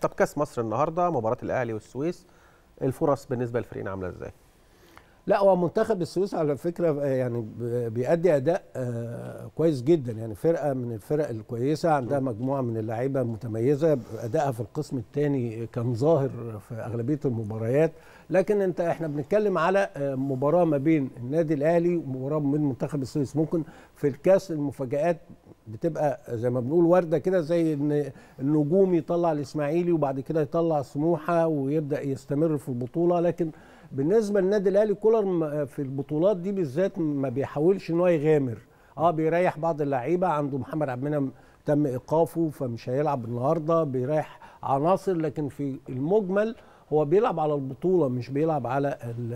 طب كاس مصر النهارده مباراه الاهلي والسويس الفرص بالنسبه للفريقين عامله ازاي لا هو منتخب السويس على فكره يعني بيأدي اداء كويس جدا يعني فرقه من الفرق الكويسه عندها مجموعه من اللعيبه متميزه ادائها في القسم الثاني كان ظاهر في اغلبيه المباريات لكن انت احنا بنتكلم على مباراه ما بين النادي الاهلي ومباراه من منتخب السويس ممكن في الكاس المفاجات بتبقى زي ما بنقول ورده كده زي ان النجوم يطلع الاسماعيلي وبعد كده يطلع سموحه ويبدا يستمر في البطوله لكن بالنسبه للنادي الاهلي كولر في البطولات دي بالذات ما بيحاولش ان هو يغامر اه بيريح بعض اللعيبه عنده محمد عبد المنعم تم ايقافه فمش هيلعب النهارده بيريح عناصر لكن في المجمل هو بيلعب على البطوله مش بيلعب على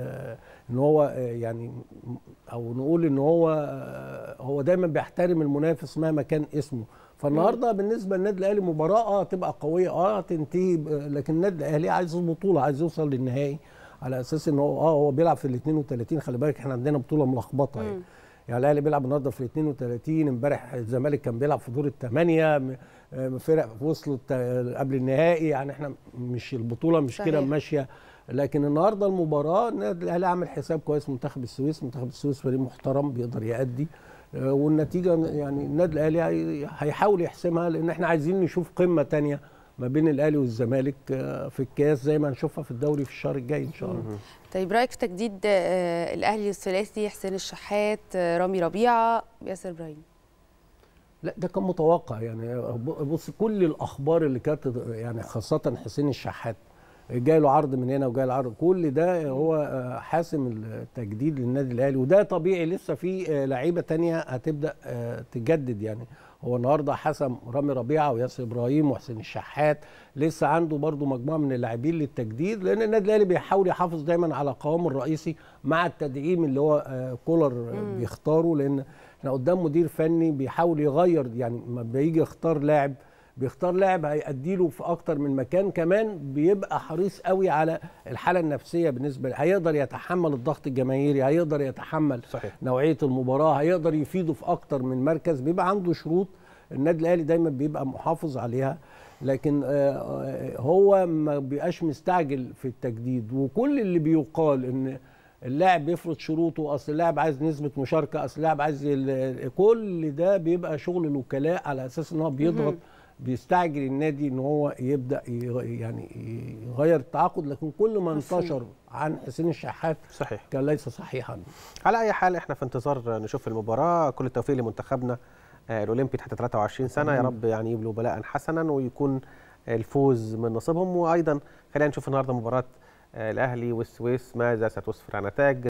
ان هو يعني او نقول ان هو هو دايما بيحترم المنافس مهما كان اسمه فالنهارده بالنسبه للنادي الاهلي مباراه اه تبقى قويه اه تنتهي لكن النادي الاهلي عايز البطوله عايز يوصل للنهائي على اساس ان هو اه هو بيلعب في ال 32 خلي بالك احنا عندنا بطوله ملخبطه يعني يعني الاهلي بيلعب النهارده في ال 32 امبارح الزمالك كان بيلعب في دور الثمانيه فرق وصلت قبل النهائي يعني احنا مش البطوله مش كده ماشيه لكن النهارده المباراه النادي الاهلي عامل حساب كويس منتخب السويس منتخب السويس فريق محترم بيقدر يأدي والنتيجه يعني النادي الاهلي هيحاول يحسمها لان احنا عايزين نشوف قمه ثانيه ما بين الاهلي والزمالك في الكاس زي ما هنشوفها في الدوري في الشهر الجاي ان شاء الله. طيب رايك في تجديد الاهلي الثلاثي حسين الشحات رامي ربيعه ياسر ابراهيم؟ لا ده كان متوقع يعني بص كل الاخبار اللي كانت يعني خاصه حسين الشحات جاي له عرض من هنا وجاي له عرض كل ده هو حاسم التجديد للنادي الاهلي وده طبيعي لسه في لعيبه تانية هتبدا تجدد يعني هو النهارده حسم رامي ربيعه وياسر ابراهيم وحسين الشحات لسه عنده برضو مجموعه من اللاعبين للتجديد لان النادي الاهلي بيحاول يحافظ دايما على قوامه الرئيسي مع التدعيم اللي هو كولر بيختاره لان احنا قدام مدير فني بيحاول يغير يعني لما بيجي يختار لاعب بيختار لاعب هيأدي له في اكتر من مكان كمان بيبقى حريص قوي على الحاله النفسيه بالنسبه له هيقدر يتحمل الضغط الجماهيري هيقدر يتحمل صحيح. نوعيه المباراه هيقدر يفيده في اكتر من مركز بيبقى عنده شروط النادي الاهلي دايما بيبقى محافظ عليها لكن هو ما بيبقاش مستعجل في التجديد وكل اللي بيقال ان اللاعب بيفرض شروطه اصل اللاعب عايز نسبه مشاركه اصل اللاعب عايز كل ده بيبقى شغل الوكلاء على اساس ان هو بيضغط بيستعجل النادي ان هو يبدا يعني يغير التعاقد لكن كل ما انتشر عن حسين الشحات صحيح كان ليس صحيحا على اي حال احنا في انتظار نشوف المباراه كل التوفيق لمنتخبنا الاولمبي تحت 23 سنه يا رب يعني يبلوا بلاء حسنا ويكون الفوز من نصيبهم وايضا خلينا نشوف النهارده مباراه الاهلي والسويس ماذا ستسفر عن نتائج